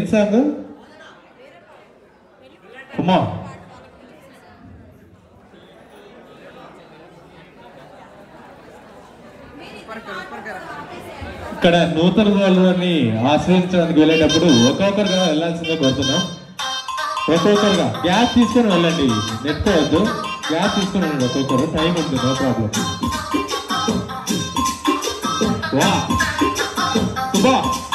ఏం సాంగ్ అమ్మా ఇక్కడ నూతన వాళ్ళని ఆశ్రయించడానికి వెళ్ళేటప్పుడు ఒక్కొక్కరుగా వెళ్ళాల్సిందే కోరుతున్నాం ఒక్కొక్కరుగా గ్యాస్ తీసుకొని వెళ్ళండి నెట్టుకోవద్దు గ్యాస్ తీసుకొని వెళ్ళండి ఒక్కొక్కరు టైం ఉంది నో ప్రాబ్లం వా శుభా